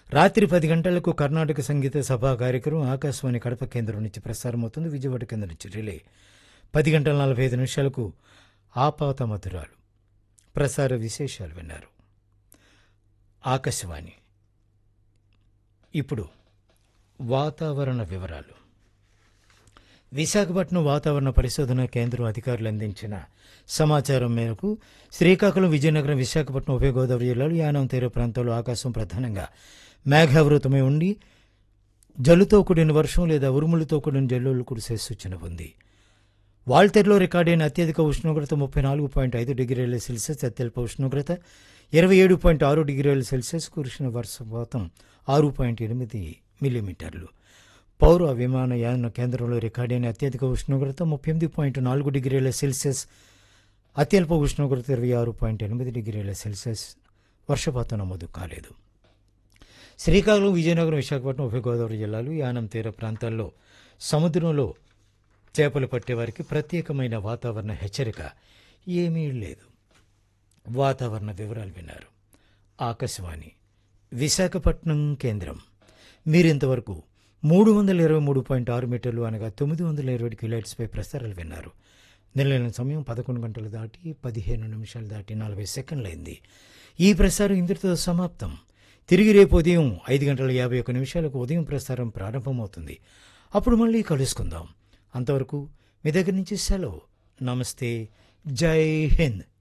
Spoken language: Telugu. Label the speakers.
Speaker 1: రాత్రి పది గంటలకు కర్ణాటక సంగీత సభా కార్యక్రమం ఆకాశవాణి కడప కేంద్రం నుంచి ప్రసారమవుతుంది విజయవాడ కేంద్రం నుంచి రిలే పది గంటల నలభై ఐదు నిమిషాలకు ఆపాత మధురాలు ప్రసార విశేషాలు విన్నారు ఆకాశవాణి ఇప్పుడు వాతావరణ వివరాలు విశాఖపట్నం వాతావరణ పరిశోధన కేంద్రం అధికారులు అందించిన సమాచారం మేరకు శ్రీకాకుళం విజయనగరం విశాఖపట్నం ఉభయ గోదావరి జిల్లాలు యానం తీర ప్రాంతాల్లో ఆకాశం ప్రధానంగా మేఘావృతమై ఉండి జల్లుతో కూడిన వర్షం లేదా ఉరుములతో కూడిన జల్లులు కురిసే సూచన ఉంది వాల్టెర్లో రికార్డైన అత్యధిక ఉష్ణోగ్రత ముప్పై నాలుగు పాయింట్ ఐదు డిగ్రీల సెల్సియస్ అత్యల్ప ఉష్ణోగ్రత ఇరవై ఏడు పాయింట్ ఆరు డిగ్రీల సెల్సియస్ కురిసిన వర్షపాతం ఆరు పాయింట్ ఎనిమిది మిల్లీమీటర్లు పౌర విమానయాన కేంద్రంలో రికార్డైన అత్యధిక ఉష్ణోగ్రత ముప్పై ఎనిమిది పాయింట్ నాలుగు డిగ్రీల సెల్సియస్ అత్యల్ప ఉష్ణోగ్రత ఇరవై ఆరు పాయింట్ ఎనిమిది డిగ్రీల సెల్సియస్ వర్షపాతం నమోదు కాలేదు శ్రీకాకుళం విజయనగరం విశాఖపట్నం ఉభయ గోదావరి జిల్లాలు యానం తీర ప్రాంతాల్లో సముద్రంలో చేపలు పట్టేవారికి ప్రత్యేకమైన వాతావరణ హెచ్చరిక ఏమీ లేదు వాతావరణ వివరాలు విన్నారు ఆకాశవాణి విశాఖపట్నం కేంద్రం మీరింతవరకు మూడు వందల ఇరవై మూడు పాయింట్ ఆరు మీటర్లు అనగా తొమ్మిది వందల ఇరవై కిలోహెట్స్పై ప్రసారాలు విన్నారు నిలైన సమయం పదకొండు గంటలు దాటి పదిహేను నిమిషాలు దాటి నలభై సెకండ్లైంది ఈ ప్రసారం ఇంతటితో సమాప్తం తిరిగి రేపు ఉదయం ఐదు గంటల యాభై ఒక్క నిమిషాలకు ఉదయం ప్రసారం ప్రారంభమవుతుంది అప్పుడు మళ్ళీ కలుసుకుందాం అంతవరకు మీ దగ్గర నుంచి సెలవు నమస్తే జై హింద్